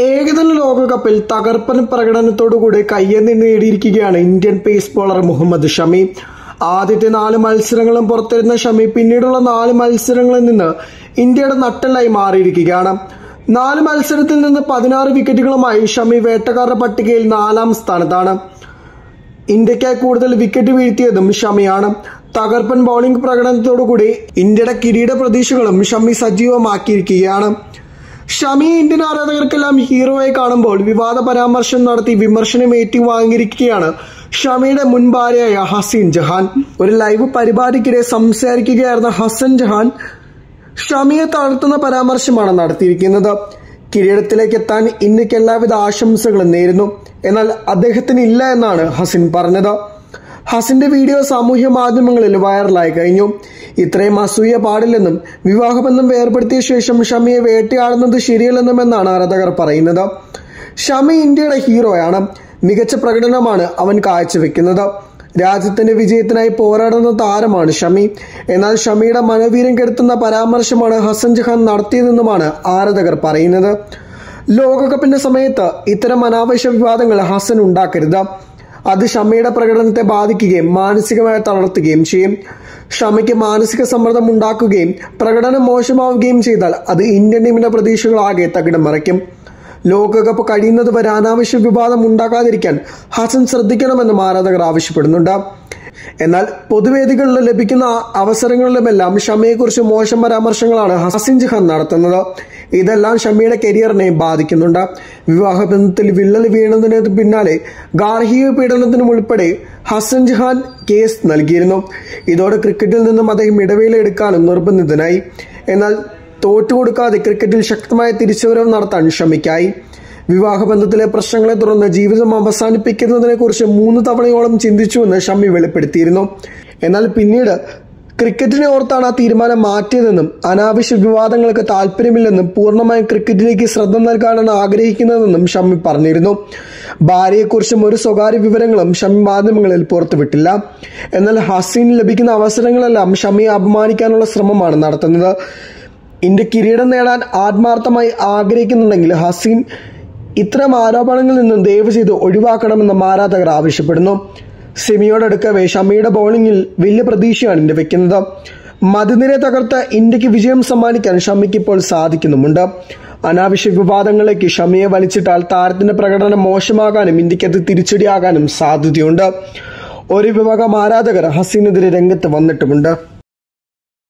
ഏകദിന ലോകകപ്പിൽ തകർപ്പൻ പ്രകടനത്തോടുകൂടി കയ്യെന്നി നേടിയിരിക്കുകയാണ് Indian pace bowler Muhammad Shami ആദ്യത്തെ നാല് മത്സരങ്ങളും പുറത്തിരുന്ന ഷമി പിന്നീടുള്ള നാല് മത്സരങ്ങളിൽ നിന്ന് ഇന്ത്യയുടെ നട്ടലായി മാറിയിരിക്കുകയാണ് നാല് മത്സരത്തിൽ നിന്ന് പതിനാറ് വിക്കറ്റുകളുമായി ഷമി വേട്ടക്കാരുടെ പട്ടികയിൽ നാലാം സ്ഥാനത്താണ് ഇന്ത്യക്കായി കൂടുതൽ വിക്കറ്റ് വീഴ്ത്തിയതും ഷമിയാണ് തകർപ്പൻ ബൗളിംഗ് പ്രകടനത്തോടുകൂടി ഇന്ത്യയുടെ കിരീട പ്രതീക്ഷകളും ഷമി സജീവമാക്കിയിരിക്കുകയാണ് ഷമി ഇന്ത്യൻ ആരാധകർക്കെല്ലാം ഹീറോയെ കാണുമ്പോൾ വിവാദ പരാമർശം നടത്തി വിമർശനം ഏറ്റുവാങ്ങിയിരിക്കുകയാണ് ഷമിയുടെ മുൻ ഭാര്യയായ ഹസീൻ ജഹാൻ ഒരു ലൈവ് പരിപാടിക്കിടെ സംസാരിക്കുകയായിരുന്ന ഹസൻ ജഹാൻ ഷമിയെ താഴ്ത്തുന്ന പരാമർശമാണ് നടത്തിയിരിക്കുന്നത് കിരീടത്തിലേക്ക് എത്താൻ ഇന്ത്യക്ക് എല്ലാവിധ ആശംസകളും നേരുന്നു എന്നാൽ അദ്ദേഹത്തിന് ഇല്ല എന്നാണ് ഹസിൻ പറഞ്ഞത് ഹസിന്റെ വീഡിയോ സാമൂഹ്യ മാധ്യമങ്ങളിൽ വൈറലായി കഴിഞ്ഞു ഇത്രയും അസൂയ പാടില്ലെന്നും വിവാഹബന്ധം വേർപെടുത്തിയ ശേഷം ഷമിയെ വേട്ടയാടുന്നത് ശരിയല്ലെന്നും എന്നാണ് ആരാധകർ പറയുന്നത് ഷമി ഇന്ത്യയുടെ ഹീറോയാണ് മികച്ച പ്രകടനമാണ് അവൻ കാഴ്ചവെക്കുന്നത് രാജ്യത്തിന്റെ വിജയത്തിനായി പോരാടുന്ന താരമാണ് ഷമി എന്നാൽ ഷമിയുടെ മനവീര്യം കെടുത്തുന്ന പരാമർശമാണ് ഹസൻ ജഹാൻ നടത്തിയതെന്നുമാണ് ആരാധകർ പറയുന്നത് ലോകകപ്പിന്റെ സമയത്ത് ഇത്തരം അനാവശ്യ വിവാദങ്ങൾ ഹസൻ ഉണ്ടാക്കരുത് അത് ഷമിയുടെ പ്രകടനത്തെ ബാധിക്കുകയും മാനസികമായി തളർത്തുകയും ചെയ്യും ഷമിക്ക് മാനസിക സമ്മർദ്ദം ഉണ്ടാക്കുകയും പ്രകടനം മോശമാവുകയും ചെയ്താൽ അത് ഇന്ത്യൻ ടീമിന്റെ പ്രതീക്ഷകളാകെ തകിടം മറിക്കും ലോകകപ്പ് കഴിയുന്നത് വരെ അനാവശ്യ വിവാദം ഉണ്ടാക്കാതിരിക്കാൻ ഹസൻ ശ്രദ്ധിക്കണമെന്നും ആരാധകർ ആവശ്യപ്പെടുന്നുണ്ട് എന്നാൽ പൊതുവേദികളിൽ ലഭിക്കുന്ന അവസരങ്ങളിലുമെല്ലാം ഷമിയെക്കുറിച്ച് മോശം പരാമർശങ്ങളാണ് ഹസിൻ ജഹാൻ നടത്തുന്നത് ഇതെല്ലാം ഷമിയുടെ കരിയറിനെ ബാധിക്കുന്നുണ്ട് വിവാഹബന്ധത്തിൽ വിള്ളൽ വീണതിന് പിന്നാലെ ഗാർഹിക പീഡനത്തിനും ഉൾപ്പെടെ ഹസൻ ജഹാൻ കേസ് നൽകിയിരുന്നു ഇതോടെ ക്രിക്കറ്റിൽ നിന്നും അദ്ദേഹം ഇടവേള എടുക്കാനും നിർബന്ധിതനായി എന്നാൽ തോറ്റുകൊടുക്കാതെ ക്രിക്കറ്റിൽ ശക്തമായ തിരിച്ചുവരവ് നടത്താൻ ഷമിക്കായി വിവാഹബന്ധത്തിലെ പ്രശ്നങ്ങളെ തുടർന്ന് ജീവിതം അവസാനിപ്പിക്കുന്നതിനെ കുറിച്ച് മൂന്ന് തവണയോളം ചിന്തിച്ചുവെന്ന് ഷമ്മി വെളിപ്പെടുത്തിയിരുന്നു എന്നാൽ പിന്നീട് ക്രിക്കറ്റിനെ ഓർത്താണ് ആ തീരുമാനം മാറ്റിയതെന്നും അനാവശ്യ വിവാദങ്ങൾക്ക് താല്പര്യമില്ലെന്നും പൂർണ്ണമായും ക്രിക്കറ്റിലേക്ക് ശ്രദ്ധ നൽകാനാണ് ആഗ്രഹിക്കുന്നതെന്നും ഷമ്മി പറഞ്ഞിരുന്നു ഭാര്യയെക്കുറിച്ചും ഒരു സ്വകാര്യ വിവരങ്ങളും ഷമ്മി മാധ്യമങ്ങളിൽ പുറത്തുവിട്ടില്ല എന്നാൽ ഹസീന് ലഭിക്കുന്ന അവസരങ്ങളെല്ലാം ഷമ്മിയെ അപമാനിക്കാനുള്ള ശ്രമമാണ് നടത്തുന്നത് ഇന്ത്യ കിരീടം നേടാൻ ആത്മാർത്ഥമായി ആഗ്രഹിക്കുന്നുണ്ടെങ്കിൽ ഹസീൻ ഇത്തരം ആരോപണങ്ങളിൽ നിന്നും ദയവ് ചെയ്ത് ഒഴിവാക്കണമെന്ന് ആരാധകർ ആവശ്യപ്പെടുന്നു സെമിയോടടുക്കവേ ഷമിയുടെ ബൗളിംഗിൽ വലിയ പ്രതീക്ഷയാണ് ഇന്ത്യ വെക്കുന്നത് മതിനിരെ തകർത്ത് ഇന്ത്യക്ക് വിജയം സമ്മാനിക്കാൻ ഷമിക്ക് ഇപ്പോൾ സാധിക്കുന്നുമുണ്ട് അനാവശ്യ വിവാദങ്ങളിലേക്ക് ഷമിയെ വലിച്ചിട്ടാൽ താരത്തിന്റെ പ്രകടനം മോശമാകാനും ഇന്ത്യക്ക് അത് തിരിച്ചടിയാകാനും സാധ്യതയുണ്ട് ഒരു വിഭാഗം ആരാധകർ ഹസീനെതിരെ രംഗത്ത് വന്നിട്ടുമുണ്ട്